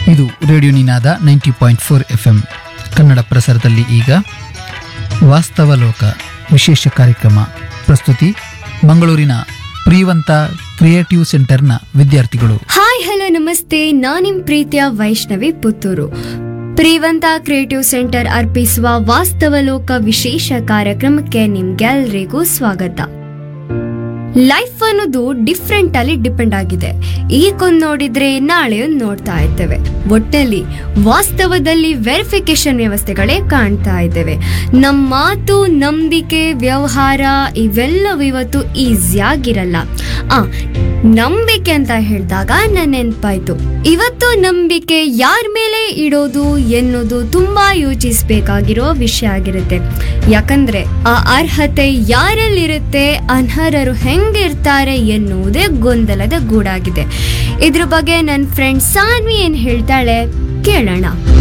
ಇದು radio Ninaada ninety point four F M Kannada ಪ್ರಸಾರದಲ್ಲಿ ಈಗ ವಾಸ್ತವ ಲೋಕ ವಿಶೇಷ ಕಾರ್ಯಕ್ರಮ ಪ್ರಸ್ತುತಿ ಮಂಗಳೂರಿನ ಪ್ರಿಯವಂತ ಕ್ರಿಯೇಟಿವ್ ಸೆಂಟರ್ನ ವಿದ್ಯಾರ್ಥಿಗಳು ಹಾಯ್ ಹಲೋ ನಮಸ್ತೆ ನಾನು ನಿಮ್ ಪ್ರೀತಿಯ ವೈಷ್ಣವಿ ಪುತ್ತೂರು ಪ್ರಿವಂತ ಕ್ರಿಯೇಟಿವ್ ಸೆಂಟರ್ ಅರ್ಪಿಸುವ ವಾಸ್ತವ ಲೋಕ ವಿಶೇಷ ಕಾರ್ಯಕ್ರಮಕ್ಕೆ ನಿಮ್ಗೆಲ್ರಿಗೂ ಸ್ವಾಗತ ಲೈಫ್ ಅನ್ನೋದು ಡಿಫ್ರೆಂಟ್ ಅಲ್ಲಿ ಡಿಪೆಂಡ್ ಆಗಿದೆ ಈಗೊಂದು ನೋಡಿದ್ರೆ ನಾಳೆ ಒಂದ್ ನೋಡ್ತಾ ಇದ್ದೇವೆ ಒಟ್ಟಲ್ಲಿ ವಾಸ್ತವದಲ್ಲಿ ವೆರಿಫಿಕೇಶನ್ ವ್ಯವಸ್ಥೆಗಳೇ ಕಾಣ್ತಾ ಇದ್ದೇವೆ ನಮ್ಮ ಮಾತು ನಂಬಿಕೆ ವ್ಯವಹಾರ ಇವೆಲ್ಲವೂ ಇವತ್ತು ಈಸಿಯಾಗಿರಲ್ಲ ಆ ನಂಬಿಕೆ ಅಂತ ಹೇಳಿದಾಗ ನನ್ನ ನೆನ್ಪಾಯ್ತು ಇವತ್ತು ನಂಬಿಕೆ ಯಾರ ಮೇಲೆ ಇಡೋದು ಎನ್ನುವುದು ತುಂಬಾ ಯೋಚಿಸ್ಬೇಕಾಗಿರೋ ವಿಷಯ ಆಗಿರುತ್ತೆ ಯಾಕಂದ್ರೆ ಆ ಅರ್ಹತೆ ಯಾರಲ್ಲಿರುತ್ತೆ ಅನರ್ಹರು ಹೆಂಗಿರ್ತಾರೆ ಎನ್ನುವುದೇ ಗೊಂದಲದ ಗೂಡಾಗಿದೆ ಇದ್ರ ಬಗ್ಗೆ ನನ್ನ ಫ್ರೆಂಡ್ ಸಾನ್ವಿ ಏನ್ ಹೇಳ್ತಾಳೆ ಕೇಳೋಣ